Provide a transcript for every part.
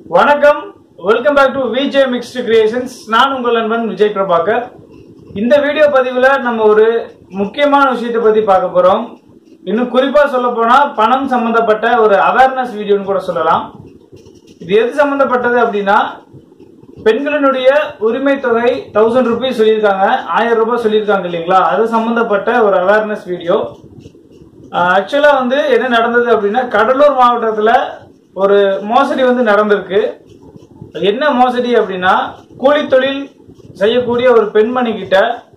வணக்கம் welcome back to VJ mixed creations நான் உங்கள் நண்பன் விஜய் பிரபாகர் இந்த வீடியோ பதிவில் நம்ம ஒரு முக்கியமான விஷயத்தை பற்றி பார்க்க போகிறோம் இன்னும் குறிப்பாக சொல்ல போனால் பணம் சம்மந்தப்பட்ட ஒரு அவேர்னஸ் வீடியோன்னு கூட சொல்லலாம் இது எது சம்மந்தப்பட்டது அப்படின்னா பெண்களினுடைய உரிமை தொகை தௌசண்ட் ருபீஸ் சொல்லியிருக்காங்க ஆயிரம் ரூபாய் சொல்லியிருக்காங்க இல்லைங்களா அது சம்மந்தப்பட்ட ஒரு அவேர்னஸ் வீடியோ ஆக்சுவலா வந்து என்ன நடந்தது அப்படின்னா கடலூர் மாவட்டத்துல ஒரு மோசடி வந்து நடந்திருக்கு என்ன மோசடி அப்படின்னா கூலி தொழில் செய்யக்கூடிய ஒரு பெண்மணி கிட்ட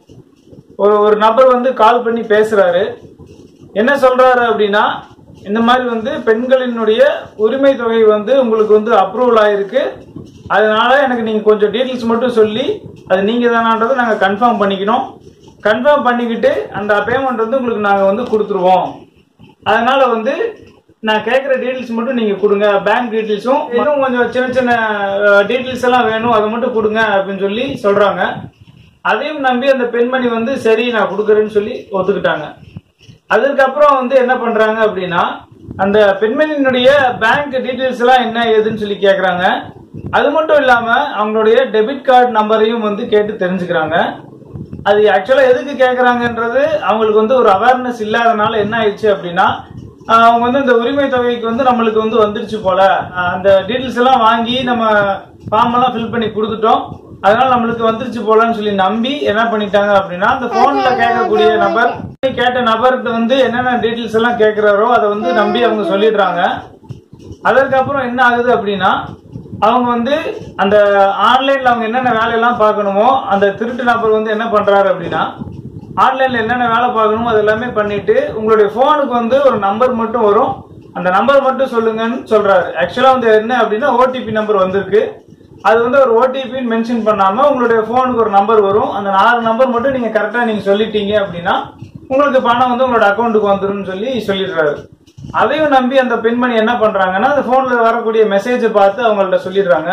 ஒரு ஒரு நபர் வந்து கால் பண்ணி பேசுறாரு என்ன சொல்றாரு அப்படின்னா இந்த மாதிரி வந்து பெண்களினுடைய உரிமை தொகை வந்து உங்களுக்கு வந்து அப்ரூவல் ஆயிருக்கு அதனால எனக்கு நீங்க கொஞ்சம் டீட்டெயில்ஸ் மட்டும் சொல்லி அது நீங்க தானான்றதை நாங்க கன்ஃபார்ம் பண்ணிக்கணும் கன்ஃபார்ம் பண்ணிக்கிட்டு அந்த பேமெண்ட் வந்து உங்களுக்கு நாங்க வந்து கொடுத்துருவோம் அதனால வந்து நான் கேட்குற டீட்டெயில்ஸ் மட்டும் நீங்க கொடுங்க பேங்க் டீட்டெயில்ஸும் இன்னும் கொஞ்சம் சின்ன சின்ன டீட்டெயில்ஸ் எல்லாம் வேணும் அதை மட்டும் கொடுங்க அப்படின்னு சொல்லி சொல்றாங்க அதையும் நம்பி அந்த பெண்மணி வந்து சரி நான் கொடுக்குறேன்னு சொல்லி ஒத்துக்கிட்டாங்க அதுக்கப்புறம் வந்து என்ன பண்றாங்க அப்படின்னா அந்த பெண்மணியினுடைய பேங்க் டீட்டெயில்ஸ் எல்லாம் என்ன ஏதுன்னு சொல்லி கேக்குறாங்க அது மட்டும் இல்லாம அவங்களுடைய டெபிட் கார்டு நம்பரையும் வந்து கேட்டு தெரிஞ்சுக்கிறாங்க அது ஆக்சுவலா எதுக்கு கேக்குறாங்கன்றது அவங்களுக்கு வந்து ஒரு அவேர்னஸ் இல்லாதனால என்ன ஆயிடுச்சு அப்படின்னா ஆஹ் அவங்க வந்து இந்த உரிமை தொகைக்கு வந்து நம்மளுக்கு வந்து வந்துருச்சு போல ஆஹ் அந்த டீட்டெயில்ஸ் எல்லாம் வாங்கி நம்ம ஃபார்ம் எல்லாம் ஃபில் பண்ணி கொடுத்துட்டோம் அதனால நம்மளுக்கு வந்துருச்சு போலன்னு சொல்லி நம்பி என்ன பண்ணிட்டாங்க அப்படின்னா அந்த போன்ல கேட்கக்கூடிய நபர் கேட்ட நபர்கிட்ட வந்து என்னென்ன டீட்டெயில்ஸ் எல்லாம் கேட்கிறாரோ அதை வந்து நம்பி அவங்க சொல்லிடுறாங்க அதற்கப்புறம் என்ன ஆகுது அப்படின்னா அவங்க வந்து அந்த ஆன்லைன்ல அவங்க என்னென்ன வேலையெல்லாம் பார்க்கணுமோ அந்த திருட்டு நபர் வந்து என்ன பண்றாரு அப்படின்னா ஆன்லைன்ல என்னென்ன வேலை பார்க்கணுமோ அது எல்லாமே பண்ணிட்டு உங்களுடைய போனுக்கு வந்து ஒரு நம்பர் மட்டும் வரும் அந்த நம்பர் மட்டும் சொல்லுங்கன்னு சொல்றாரு ஆக்சுவலா வந்து என்ன அப்படின்னா ஓடிபி நம்பர் வந்திருக்கு அது வந்து ஒரு ஓடிபின்னு மென்ஷன் பண்ணாம உங்களுடைய போனுக்கு ஒரு நம்பர் வரும் அந்த நாலு நம்பர் மட்டும் நீங்க கரெக்டா நீங்க சொல்லிட்டீங்க அப்படின்னா உங்களுக்கு பணம் வந்து உங்களோட அக்கௌண்ட்டுக்கு வந்துரும்னு சொல்லி சொல்லிடுறாரு அதையும் நம்பி அந்த பெண்மணி என்ன பண்றாங்கன்னா அந்த போன்ல வரக்கூடிய மெசேஜை பார்த்து அவங்கள்ட்ட சொல்லிடுறாங்க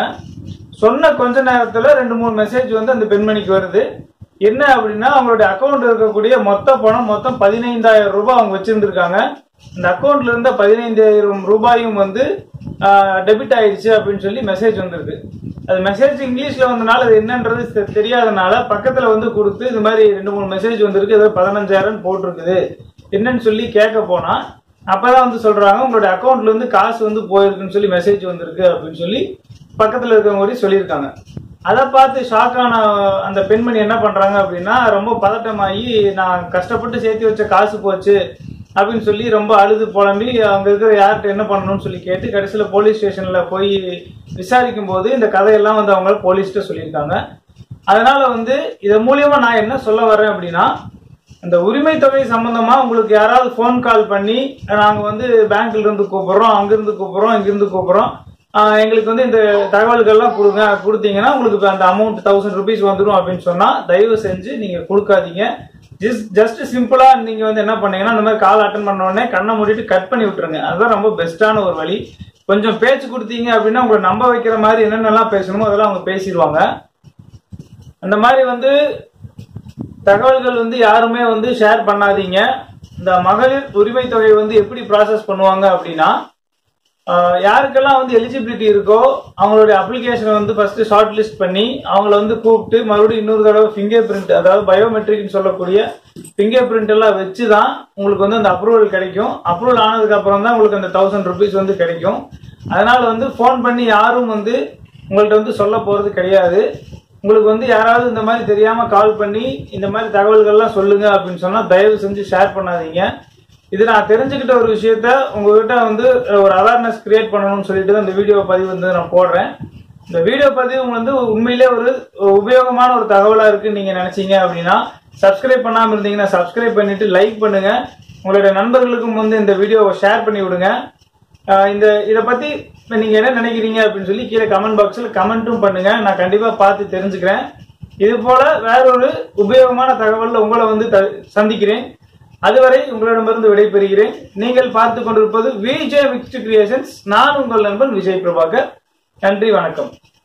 சொன்ன கொஞ்ச நேரத்துல ரெண்டு மூணு மெசேஜ் வந்து அந்த பெண்மணிக்கு வருது என்ன அப்படின்னா அவங்களுடைய அக்கௌண்ட் இருக்கக்கூடிய மொத்த பணம் மொத்தம் பதினைந்தாயிரம் ரூபாய் அவங்க வச்சிருந்திருக்காங்க அந்த அக்கௌண்ட்ல இருந்த பதினைந்தாயிரம் ரூபாயும் வந்து டெபிட் ஆயிடுச்சு அப்படின்னு சொல்லி மெசேஜ் வந்திருக்கு அது மெசேஜ் இங்கிலீஷ்ல வந்தனால அது என்னன்றது தெ- தெரியாதனால பக்கத்துல வந்து கொடுத்து இது மாதிரி ரெண்டு மூணு மெசேஜ் வந்திருக்கு ஏதோ பதினஞ்சாயிரம் போட்டிருக்குது என்னன்னு சொல்லி கேட்க போனா அப்பதான் வந்து சொல்றாங்க உங்களுடைய அக்கௌண்ட்ல இருந்து காசு வந்து போயிருக்குன்னு சொல்லி மெசேஜ் வந்திருக்கு அப்படின்னு சொல்லி பக்கத்துல இருக்கவங்க சொல்லியிருக்காங்க அதை பார்த்து ஷாக் ஆன அந்த பெண்மணி என்ன பண்றாங்க அப்படின்னா ரொம்ப பதட்டமாகி நான் கஷ்டப்பட்டு சேர்த்து வச்ச காசு போச்சு அப்படின்னு சொல்லி ரொம்ப அழுது புலம்பி அங்க இருக்கிற யார்கிட்ட என்ன பண்ணணும்னு சொல்லி கேட்டு கடைசியில போலீஸ் ஸ்டேஷன்ல போய் விசாரிக்கும் போது இந்த கதையெல்லாம் வந்து அவங்க போலீஸ்கிட்ட சொல்லியிருக்காங்க அதனால வந்து இதன் மூலியமா நான் என்ன சொல்ல வரேன் அப்படின்னா அந்த உரிமை தொகை சம்பந்தமா உங்களுக்கு யாராவது ஃபோன் கால் பண்ணி நாங்க வந்து பேங்க்ல இருந்து கூப்பிடுறோம் அங்கிருந்து கூப்பிடுறோம் இங்கிருந்து கூப்பிடுறோம் ஆஹ் எங்களுக்கு வந்து இந்த தகவல்கள்லாம் கொடுங்க கொடுத்தீங்கன்னா உங்களுக்கு இப்ப அந்த அமௌண்ட் தௌசண்ட் ருபீஸ் வந்துடும் அப்படின்னு சொன்னா தயவு செஞ்சு நீங்க கொடுக்காதீங்க ஜஸ்ட் ஜஸ்ட் சிம்பிளா நீங்க வந்து என்ன பண்ணீங்கன்னா இந்த மாதிரி கால் அட்டன் பண்ண உடனே கண்ணை மூடிட்டு கட் பண்ணி விட்டுருங்க அதுதான் ரொம்ப பெஸ்டான ஒரு வழி கொஞ்சம் பேச்சு கொடுத்தீங்க அப்படின்னா உங்களை நம்ப வைக்கிற மாதிரி என்னென்னலாம் பேசணுமோ அதெல்லாம் அவங்க பேசிடுவாங்க அந்த மாதிரி வந்து தகவல்கள் வந்து யாருமே வந்து ஷேர் பண்ணாதீங்க இந்த மகளிர் உரிமை தொகை வந்து எப்படி ப்ராசஸ் பண்ணுவாங்க அப்படின்னா ஆஹ் யாருக்கெல்லாம் வந்து எலிஜிபிலிட்டி இருக்கோ அவங்களுடைய அப்ளிகேஷனை வந்து ஃபர்ஸ்ட் ஷார்ட் லிஸ்ட் பண்ணி அவங்கள வந்து கூப்பிட்டு மறுபடியும் இன்னொரு தடவை ஃபிங்கர் பிரிண்ட் அதாவது பயோமெட்ரிக்னு சொல்லக்கூடிய ஃபிங்கர் பிரிண்ட் எல்லாம் வச்சு தான் உங்களுக்கு வந்து அந்த அப்ரூவல் கிடைக்கும் அப்ரூவல் ஆனதுக்கு அப்புறம் தான் உங்களுக்கு அந்த தௌசண்ட் ருபீஸ் வந்து கிடைக்கும் அதனால வந்து ஃபோன் பண்ணி யாரும் வந்து உங்கள்ட்ட வந்து சொல்ல போறது கிடையாது உங்களுக்கு வந்து யாராவது இந்த மாதிரி தெரியாம கால் பண்ணி இந்த மாதிரி தகவல்கள்லாம் சொல்லுங்க அப்படின்னு சொன்னா தயவு செஞ்சு ஷேர் பண்ணாதீங்க இது நான் தெரிஞ்சுக்கிட்ட ஒரு விஷயத்த உங்ககிட்ட வந்து ஒரு அவேர்னஸ் கிரியேட் பண்ணணும்னு சொல்லிட்டு தான் இந்த வீடியோ பதிவு வந்து நான் போடுறேன் இந்த வீடியோ பதிவு வந்து உண்மையிலே ஒரு உபயோகமான ஒரு தகவலா இருக்குன்னு நீங்க நினைச்சீங்க அப்படின்னா சப்ஸ்கிரைப் பண்ணாம இருந்தீங்கன்னா சப்ஸ்கிரைப் பண்ணிட்டு லைக் பண்ணுங்க உங்களுடைய நண்பர்களுக்கும் வந்து இந்த வீடியோவை ஷேர் பண்ணி விடுங்க ஆஹ் இந்த இதை பத்தி நீங்க என்ன நினைக்கிறீங்க அப்படின்னு சொல்லி கீழே கமெண்ட் பாக்ஸ்ல கமெண்ட்டும் பண்ணுங்க நான் கண்டிப்பா பார்த்து தெரிஞ்சுக்கிறேன் இது போல வேறொரு உபயோகமான தகவல்ல உங்களை வந்து த- சந்திக்கிறேன் அதுவரை உங்களிடமிருந்து விடைபெறுகிறேன் நீங்கள் பார்த்து கொண்டிருப்பது விஜய் மிக்ஸ்டு கிரியேஷன்ஸ் நான் உங்கள் நண்பன் விஜய் பிரபாகர் நன்றி வணக்கம்